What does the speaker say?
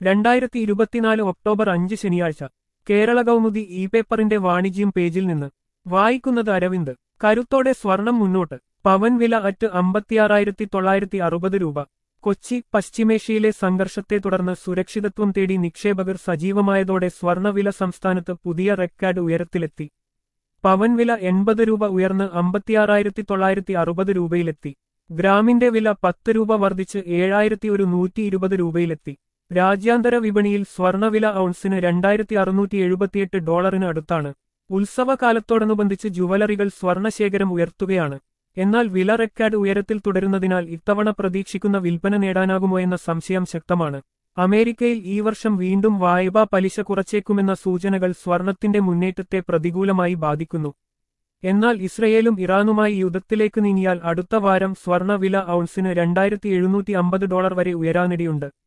രണ്ടായിരത്തി ഇരുപത്തിനാല് ഒക്ടോബർ അഞ്ച് ശനിയാഴ്ച കേരള കൗമുദി ഇ പേപ്പറിന്റെ വാണിജ്യം പേജിൽ നിന്ന് വായിക്കുന്നത് അരവിന്ദ് കരുത്തോടെ സ്വർണം മുന്നോട്ട് പവൻ വില അറ്റ് അമ്പത്തിയാറായിരത്തി തൊള്ളായിരത്തി അറുപത് രൂപ കൊച്ചി പശ്ചിമേഷ്യയിലെ സംഘർഷത്തെ തുടർന്ന് സുരക്ഷിതത്വം തേടി നിക്ഷേപകർ സജീവമായതോടെ സ്വർണവില സംസ്ഥാനത്ത് പുതിയ റെക്കോർഡ് ഉയരത്തിലെത്തി പവൻ വില എൺപത് രൂപ ഉയർന്ന് അമ്പത്തിയാറായിരത്തി തൊള്ളായിരത്തി അറുപത് രൂപയിലെത്തി ഗ്രാമിന്റെ വില പത്ത് രൂപ വർദ്ധിച്ച് ഏഴായിരത്തി ഒരു നൂറ്റി ഇരുപത് രൂപയിലെത്തി രാജ്യാന്തര വിപണിയിൽ സ്വർണവില ഔൺസിന് രണ്ടായിരത്തി അറുന്നൂറ്റി എഴുപത്തിയെട്ട് ഡോളറിന് അടുത്താണ് ഉത്സവകാലത്തോടനുബന്ധിച്ച് ജുവലറികൾ സ്വർണശേഖരം ഉയർത്തുകയാണ് എന്നാൽ വില റെക്കോർഡ് ഉയരത്തിൽ തുടരുന്നതിനാൽ ഇത്തവണ പ്രതീക്ഷിക്കുന്ന വിൽപ്പന നേടാനാകുമോ എന്ന സംശയം ശക്തമാണ് അമേരിക്കയിൽ ഈ വർഷം വീണ്ടും വായ്പാ പലിശ കുറച്ചേക്കുമെന്ന സൂചനകൾ സ്വർണത്തിന്റെ മുന്നേറ്റത്തെ പ്രതികൂലമായി ബാധിക്കുന്നു എന്നാൽ ഇസ്രയേലും ഇറാനുമായി യുദ്ധത്തിലേക്ക് നീങ്ങിയാൽ അടുത്ത വാരം സ്വർണ വില ഔൺസിന് രണ്ടായിരത്തി എഴുന്നൂറ്റി അമ്പത് ഡോളർ വരെ ഉയരാനിടയുണ്ട്